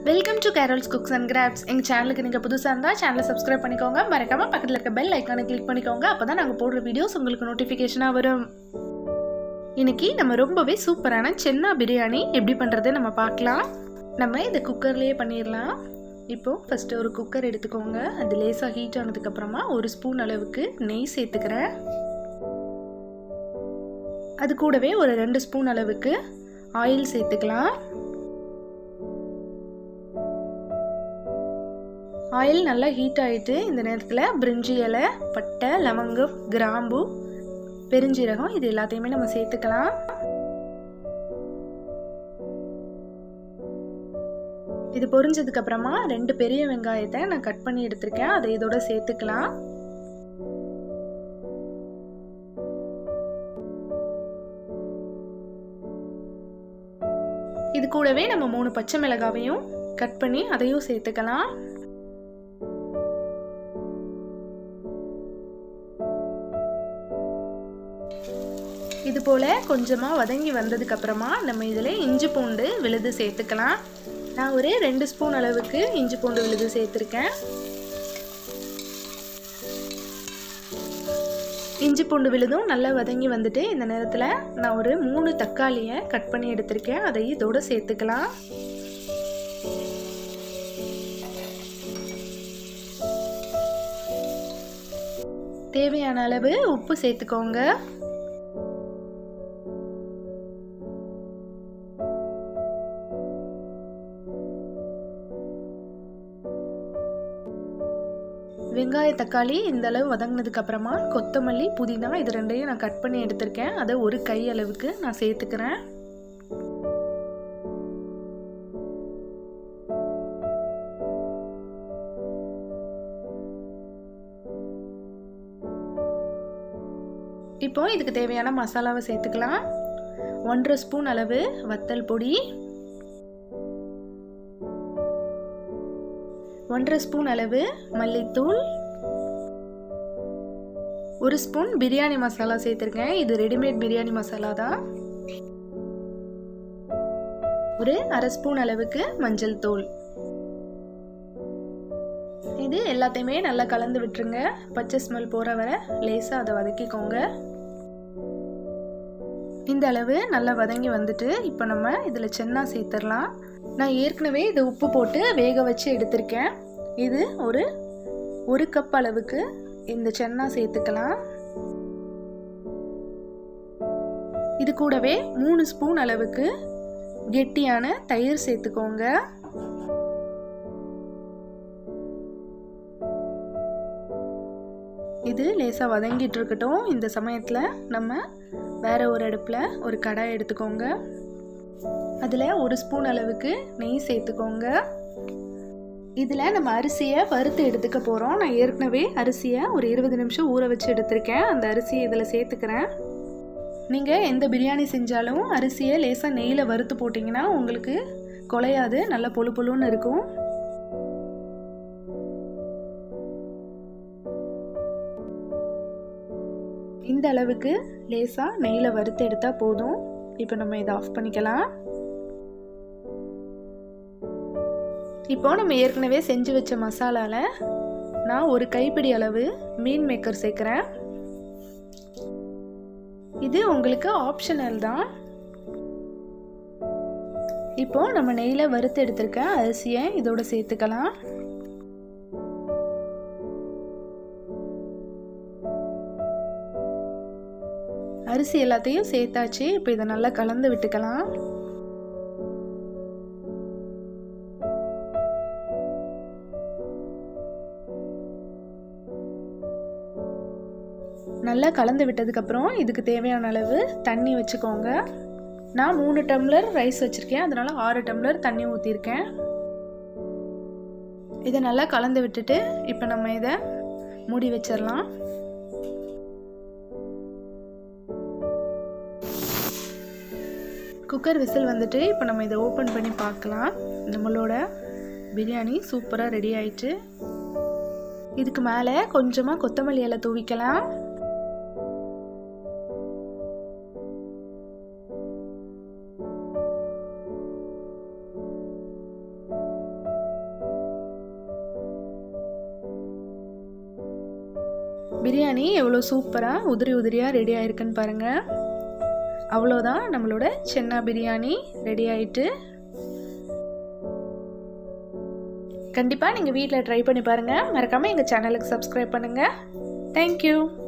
welcome to Carol's cooks and crafts எங்கள் சேனலுக்கு நீங்கள் புதுசாக இருந்தால் சேனலை சப்ஸ்கிரைப் பண்ணிக்கோங்க மறக்காமல் பக்கத்தில் இருக்க பெல் ஐக்கானை கிளிக் பண்ணிக்கோங்க அப்போ தான் நாங்கள் போடுற வீடியோஸ் உங்களுக்கு நோட்டிஃபிகேஷனாக வரும் இன்னைக்கு நம்ம ரொம்பவே சூப்பரான சென்னா பிரியாணி எப்படி பண்ணுறது நம்ம பார்க்கலாம் நம்ம இதை குக்கர்லேயே பண்ணிடலாம் இப்போது ஃபஸ்ட்டு ஒரு குக்கர் எடுத்துக்கோங்க அது லேசாக ஹீட் ஆனதுக்கப்புறமா ஒரு ஸ்பூன் அளவுக்கு நெய் சேர்த்துக்கிறேன் அது கூடவே ஒரு ரெண்டு ஸ்பூன் அளவுக்கு ஆயில் சேர்த்துக்கலாம் ஆயில் நல்லா ஹீட் ஆகிட்டு இந்த நேரத்தில் பிரிஞ்சி இலை பட்டை லவங்கம் கிராம்பு பெருஞ்சீரகம் இது எல்லாத்தையுமே நம்ம சேர்த்துக்கலாம் இது பொரிஞ்சதுக்கு அப்புறமா ரெண்டு பெரிய வெங்காயத்தை நான் கட் பண்ணி எடுத்திருக்கேன் அதை இதோட சேர்த்துக்கலாம் இது கூடவே நம்ம மூணு பச்சை மிளகாவையும் கட் பண்ணி அதையும் சேர்த்துக்கலாம் இது போல் கொஞ்சமாக வதங்கி வந்ததுக்கப்புறமா நம்ம இதில் இஞ்சி பூண்டு விழுது சேர்த்துக்கலாம் நான் ஒரு ரெண்டு ஸ்பூன் அளவுக்கு இஞ்சி பூண்டு விழுது சேர்த்துருக்கேன் இஞ்சி பூண்டு விழுதும் நல்லா வதங்கி வந்துட்டு இந்த நேரத்தில் நான் ஒரு மூணு தக்காளியை கட் பண்ணி எடுத்திருக்கேன் அதை இதோட சேர்த்துக்கலாம் தேவையான அளவு உப்பு சேர்த்துக்கோங்க வெங்காய தக்காளி இந்த அளவு வதங்கினதுக்கு அப்புறமா கொத்தமல்லி புதினா இது ரெண்டையும் நான் கட் பண்ணி எடுத்திருக்கேன் அதை ஒரு கை அளவுக்கு நான் சேர்த்துக்கிறேன் இப்போ இதுக்கு தேவையான மசாலாவை சேர்த்துக்கலாம் ஒன்றரை ஸ்பூன் அளவு வத்தல் பொடி ஒன்றரை ஸ்பூன் அளவு மல்லித்தூள் ஒரு ஸ்பூன் பிரியாணி மசாலா சேர்த்துருக்கேன் இது ரெடிமேட் பிரியாணி மசாலா தான் ஒரு அரை ஸ்பூன் அளவுக்கு மஞ்சள் தூள் இது எல்லாத்தையுமே நல்லா கலந்து விட்டுருங்க பச்சை ஸ்மெல் போகிற வர லேசாக அதை வதக்கிக்கோங்க இந்த அளவு நல்லா வதங்கி வந்துட்டு இப்போ நம்ம இதில் சென்னா சேர்த்துடலாம் நான் ஏற்கனவே இது உப்பு போட்டு வேக வச்சு எடுத்திருக்கேன் இது ஒரு ஒரு கப் அளவுக்கு இந்த சென்னா சேர்த்துக்கலாம் இது கூடவே மூணு ஸ்பூன் அளவுக்கு கெட்டியான தயிர் சேர்த்துக்கோங்க இது லேசாக வதங்கிட்டு இருக்கட்டும் இந்த சமயத்தில் நம்ம வேற ஒரு அடுப்பில் ஒரு கடாய் எடுத்துக்கோங்க அதில் ஒரு ஸ்பூன் அளவுக்கு நெய் சேர்த்துக்கோங்க இதில் நம்ம அரிசியை வறுத்து எடுத்துக்க போகிறோம் நான் ஏற்கனவே அரிசியை ஒரு இருபது நிமிஷம் ஊற வச்சு எடுத்திருக்கேன் அந்த அரிசியை இதில் சேர்த்துக்கிறேன் நீங்கள் எந்த பிரியாணி செஞ்சாலும் அரிசியை லேசாக நெய்யில் வறுத்து போட்டிங்கன்னா உங்களுக்கு குலையாது நல்லா பொழு பொழுன்னு இருக்கும் இந்த அளவுக்கு லேசாக நெய்யில் வறுத்து எடுத்தால் போதும் இப்போ நம்ம இதை ஆஃப் பண்ணிக்கலாம் இப்போ நம்ம ஏற்கனவே செஞ்சு வச்ச மசாலாவில் நான் ஒரு கைப்பிடி அளவு மீன் மேக்கர் சேர்க்குறேன் இது உங்களுக்கு ஆப்ஷனல் தான் இப்போ நம்ம நெய்யில் வறுத்து எடுத்திருக்க அரிசியை இதோட சேர்த்துக்கலாம் அரிசி எல்லாத்தையும் சேர்த்தாச்சு இப்போ இதை நல்லா கலந்து விட்டுக்கலாம் நல்லா கலந்து விட்டதுக்கப்புறம் இதுக்கு தேவையான அளவு தண்ணி வச்சுக்கோங்க நான் மூணு டம்ளர் ரைஸ் வச்சுருக்கேன் அதனால் ஆறு டம்ளர் தண்ணி ஊற்றிருக்கேன் இதை நல்லா கலந்து விட்டுட்டு இப்போ நம்ம இதை மூடி வச்சிடலாம் குக்கர் விசில் வந்துட்டு இப்போ நம்ம இதை ஓப்பன் பண்ணி பார்க்கலாம் நம்மளோட பிரியாணி சூப்பராக ரெடி ஆயிட்டு இதுக்கு மேலே கொஞ்சமாக கொத்தமல்லி இலை தூவிக்கலாம் பிரியாணி எவ்வளோ சூப்பராக உதிரி உதிரியாக ரெடி ஆயிருக்குன்னு பாருங்கள் அவ்வளோதான் நம்மளோட சென்னா பிரியாணி ரெடி ஆயிட்டு கண்டிப்பாக நீங்கள் வீட்டில் ட்ரை பண்ணி பாருங்கள் மறக்காமல் எங்கள் சேனலுக்கு சப்ஸ்கிரைப் பண்ணுங்கள் தேங்க்யூ